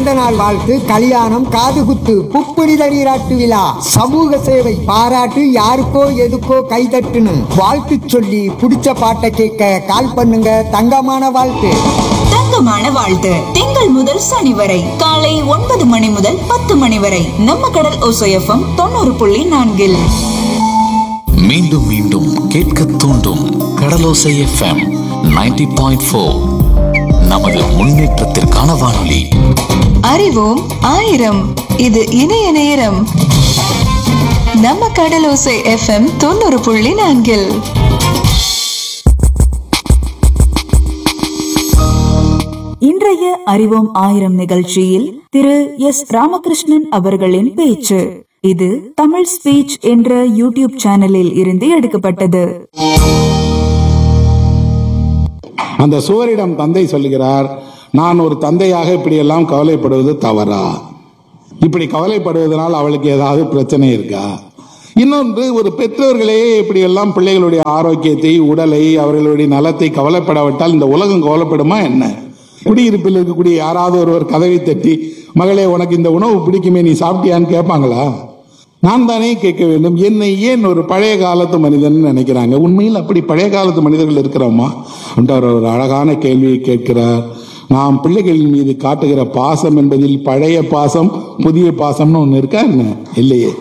பிறந்த நாள் வாழ்த்து கல்யாணம் காதுகுத்து புப்புனித நீராட்டு விழா சமூக சேவை பாராட்டு யாருக்கோ எதுக்கோ கைதட்டுன்னு வாழ்த்து சொல்லி பிடிச்ச பாட்டை கேட்க கால் பண்ணுங்க தங்கமான வாழ்த்து தங்கமான வாழ்த்து திங்கள் முதல் சனி வரை காலை ஒன்பது மணி முதல் பத்து மணி வரை நம்ம கடல் ஓசையஃபம் தொண்ணூறு புள்ளி நான்கில் மீண்டும் மீண்டும் கேட்க தூண்டும் கடலோசை எஃப்எம் 90.4 பாயிண்ட் நமது முன்னேற்றத்திற்கான வானொலி அறிவோம் ஆயிரம் இது இணைய நேரம் நம்ம கடலோசை எஃப்எம் தொண்ணூறு புள்ளி நான்கில் இன்றைய அறிவோம் ஆயிரம் நிகழ்ச்சியில் திரு எஸ் ராமகிருஷ்ணன் அவர்களின் பேச்சு இது தமிழ் ஸ்பீச் என்ற யூடியூப் சேனலில் இருந்து எடுக்கப்பட்டது அந்த சுவரிடம் தந்தை சொல்லுகிறார் நான் ஒரு தந்தையாக இப்படியெல்லாம் கவலைப்படுவது தவறா இப்படி கவலைப்படுவதனால் அவளுக்கு ஏதாவது பிரச்சனை இருக்கா இன்னொன்று ஒரு பெற்றோர்களே இப்படியெல்லாம் பிள்ளைகளுடைய ஆரோக்கியத்தை உடலை அவர்களுடைய நலத்தை கவலைப்படாவிட்டால் இந்த உலகம் கவலைப்படுமா என்ன குடியிருப்பில் இருக்கக்கூடிய யாராவது ஒருவர் கதவை தட்டி மகளே உனக்கு இந்த உணவு பிடிக்குமே நீ சாப்பிட்டியான்னு கேட்பாங்களா நான் தானே கேட்க வேண்டும் என்னை ஏன் ஒரு பழைய காலத்து மனிதன் நினைக்கிறாங்க உண்மையில் அப்படி பழைய காலத்து மனிதர்கள் இருக்கிறோமா என்று அவர் ஒரு அழகான கேள்வியை கேட்கிறார் நாம் பிள்ளைகளின் மீது காட்டுகிற பாசம் என்பதில் பழைய பாசம் புதிய பாசம்னு ஒன்று இருக்கா என்ன இல்லையே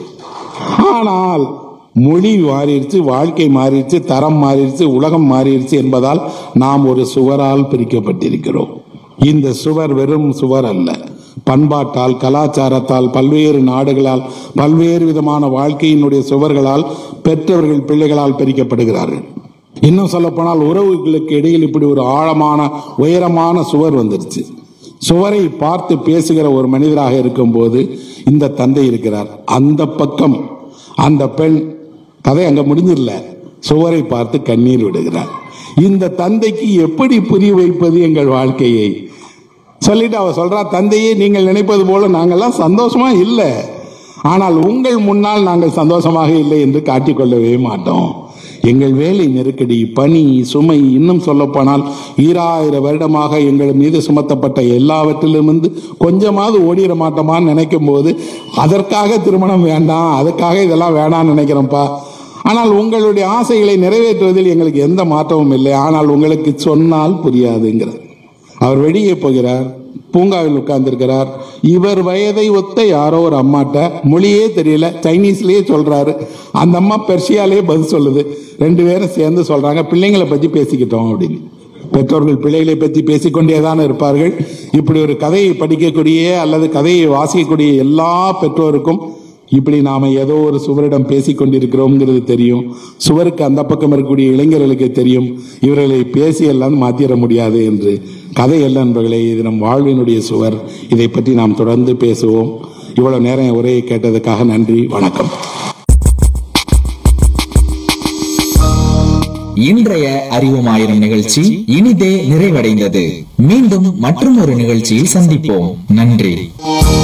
ஆனால் மொழி மாறிடுச்சு வாழ்க்கை மாறிடுச்சு தரம் மாறிடுச்சு உலகம் மாறிடுச்சு என்பதால் நாம் ஒரு சுவரால் பிரிக்கப்பட்டிருக்கிறோம் இந்த சுவர் வெறும் சுவர் அல்ல பண்பாட்டால் கலாச்சாரத்தால் பல்வேறு நாடுகளால் பல்வேறு விதமான வாழ்க்கையினுடைய சுவர்களால் பெற்றவர்கள் பிள்ளைகளால் பிரிக்கப்படுகிறார்கள் இன்னும் சொல்ல போனால் உறவுகளுக்கு இடையில் இப்படி ஒரு ஆழமான உயரமான சுவர் வந்துருச்சு சுவரை பார்த்து பேசுகிற ஒரு மனிதராக இருக்கும்போது இந்த தந்தை இருக்கிறார் அந்த பக்கம் அந்த பெண் கதை அங்க முடிஞ்சிடல சுவரை பார்த்து கண்ணீர் விடுகிறார் இந்த தந்தைக்கு எப்படி புரிய வைப்பது எங்கள் வாழ்க்கையை சொல்லிட்டு அவ சொல்றா தந்தையே நீங்கள் நினைப்பது போல நாங்கெல்லாம் சந்தோஷமா இல்லை ஆனால் உங்கள் முன்னால் நாங்கள் சந்தோஷமாக இல்லை என்று காட்டிக்கொள்ளவே மாட்டோம் எங்கள் வேலை நெருக்கடி பணி சுமை இன்னும் சொல்லப்போனால் ஈராயிரம் வருடமாக எங்கள் மீது சுமத்தப்பட்ட எல்லாவற்றிலிருந்து கொஞ்சமாவது ஓடிட மாட்டோமான்னு நினைக்கும் போது அதற்காக திருமணம் வேண்டாம் அதுக்காக இதெல்லாம் வேணாம்னு நினைக்கிறோம்ப்பா ஆனால் உங்களுடைய ஆசைகளை நிறைவேற்றுவதில் எங்களுக்கு எந்த மாற்றமும் இல்லை ஆனால் உங்களுக்கு சொன்னால் புரியாதுங்கிறார் அவர் வெளியே போகிறார் பூங்காவில் உட்கார்ந்திருக்கிறார் இவர் வயதை ஒத்த யாரோ ஒரு அம்மாட்ட மொழியே தெரியல சைனீஸ்லயே சொல்றாரு அந்த அம்மா பெர்ஷியாலே பதில் சொல்லுது ரெண்டு பேரும் சேர்ந்து சொல்றாங்க பிள்ளைங்களை பத்தி பேசிக்கிட்டோம் அப்படின்னு பெற்றோர்கள் பிள்ளைகளை பற்றி பேசிக்கொண்டே தான் இருப்பார்கள் இப்படி ஒரு கதையை படிக்கக்கூடிய அல்லது கதையை வாசிக்கக்கூடிய எல்லா பெற்றோருக்கும் இப்படி நாம ஏதோ ஒரு சுவரிடம் பேசிக் கொண்டிருக்கிறோம்ங்கிறது தெரியும் சுவருக்கு அந்த பக்கம் இருக்கக்கூடிய இளைஞர்களுக்கு தெரியும் இவர்களை பேசி எல்லாம் மாத்திர முடியாது என்று கதை அல்ல நண்பர்களே இது நம் வாழ்வினுடைய சுவர் இதை பற்றி நாம் தொடர்ந்து பேசுவோம் இவ்வளவு நேரம் என் உரையை கேட்டதுக்காக நன்றி வணக்கம் இன்றைய அறிவோம் ஆயிரம் நிகழ்ச்சி இனிதே நிறைவடைந்தது மீண்டும் மற்றும் ஒரு நிகழ்ச்சியில் சந்திப்போம் நன்றி